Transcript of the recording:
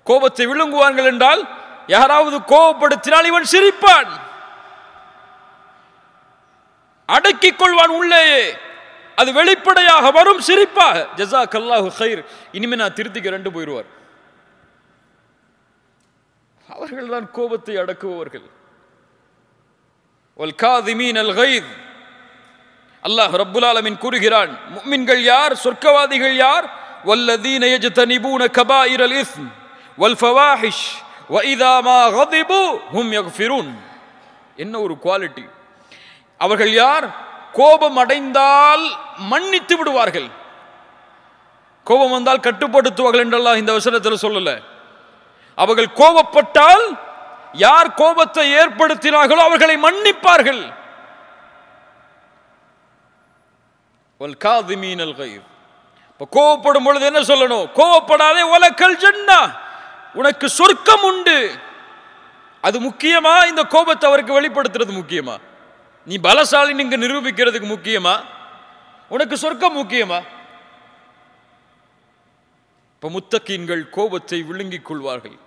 கோபத்தை விழுங்குவார்கள் என்றால் யாராவது கோபப்படுத்தினால் இவன் சிரிப்பான் அடக்கிக் கொள்வான் உள்ளேயே அது வெளிப்படையாக வரும் சிரிப்பாக ஜஸா கல்லாஹு ஹைர் இனிமே நான் திருத்திக்க ரெண்டு போயிடுவார் அவர்கள் தான் கோபத்தை அடக்குபவர்கள் வல் காதிமீன் அல் கைத் அல்லாஹ் ரப்புல் ஆலமீன் கூறுகிறான் முஃமின்கள் யார் சொர்க்கவாதிகள் யார் வல்லதீன யஜ்தனிபூன கபாயிர் அல் இஸ்ம் வல் ஃபவாஹிஷ் வ இதா மா கதிபு ஹும் யக்ஃபிரூன் என்ன ஒரு குவாலிட்டி அவர்கள் யார் கோபம் அடைந்தால் மன்னித்து விடுவார்கள் கோபம் வந்தால் கட்டுப்படுத்துவார்கள் என்றெல்லாம் இந்த வசனத்தில் சொல்லல அவர்கள் கோபப்பட்டால் யார் கோபத்தை ஏற்படுத்தினார்களோ அவர்களை மன்னிப்பார்கள் வல் காதிமீன் அல் கைர் இப்போ கோவப்படும் பொழுது என்ன சொல்லணும் கோவப்படாதே உலக்கல் ஜன்னா உனக்கு சொர்க்கம் உண்டு அது முக்கியமா இந்த கோபத்தை அவருக்கு வெளிப்படுத்துறது முக்கியமா நீ பலசாலின்னு இங்க நிரூபிக்கிறதுக்கு முக்கியமா உனக்கு சொர்க்கம் முக்கியமா இப்ப முத்தக்கீன்கள் கோபத்தை விழுங்கிக் கொள்வார்கள்